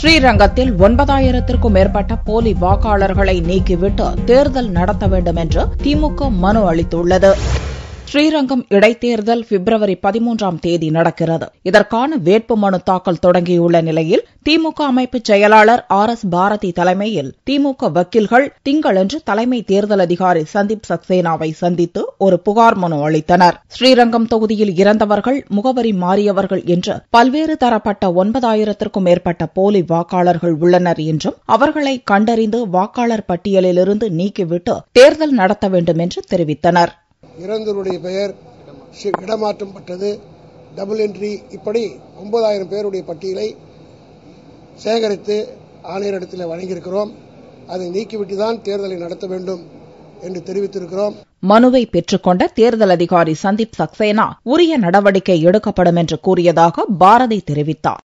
ஸ்ரீரங்கத்தில் ஒன்பதாயிரத்திற்கும் மேற்பட்ட போலி வாக்காளர்களை நீக்கிவிட்டு தேர்தல் நடத்த வேண்டும் என்று திமுக மனு அளித்துள்ளது ஸ்ரீரங்கம் இடைத்தேர்தல் பிப்ரவரி பதிமூன்றாம் தேதி நடக்கிறது இதற்கான வேட்புமனு தாக்கல் தொடங்கியுள்ள நிலையில் திமுக அமைப்பு செயலாளர் ஆர் எஸ் பாரதி தலைமையில் திமுக வக்கீல்கள் திங்களன்று தலைமை தேர்தல் அதிகாரி சந்தீப் சக்சேனாவை சந்தித்து ஒரு புகார் மனு அளித்தனர் ஸ்ரீரங்கம் தொகுதியில் இறந்தவர்கள் முகவரி மாறியவர்கள் என்று பல்வேறு தரப்பட்ட ஒன்பதாயிரத்திற்கும் மேற்பட்ட போலி வாக்காளர்கள் உள்ளனர் என்றும் அவர்களை கண்டறிந்து வாக்காளர் பட்டியலிலிருந்து நீக்கிவிட்டு தேர்தல் நடத்த வேண்டும் என்று தெரிவித்தனர் இறந்தவருடைய பெயர் ஷி- இடமாற்றம் பட்டது டபுள் என்ட்ரி இப்படி ஒன்பதாயிரம் பேருடைய பட்டியலை சேகரித்து ஆணையரிடத்தில் வழங்கியிருக்கிறோம் அதை நீக்கிவிட்டு தான் தேர்தலை நடத்த வேண்டும் என்று தெரிவித்திருக்கிறோம் மனுவை பெற்றுக்கொண்ட தேர்தல் அதிகாரி சந்தீப் சக்சேனா உரிய நடவடிக்கை எடுக்கப்படும் என்று கூறியதாக பாரதி தெரிவித்தார்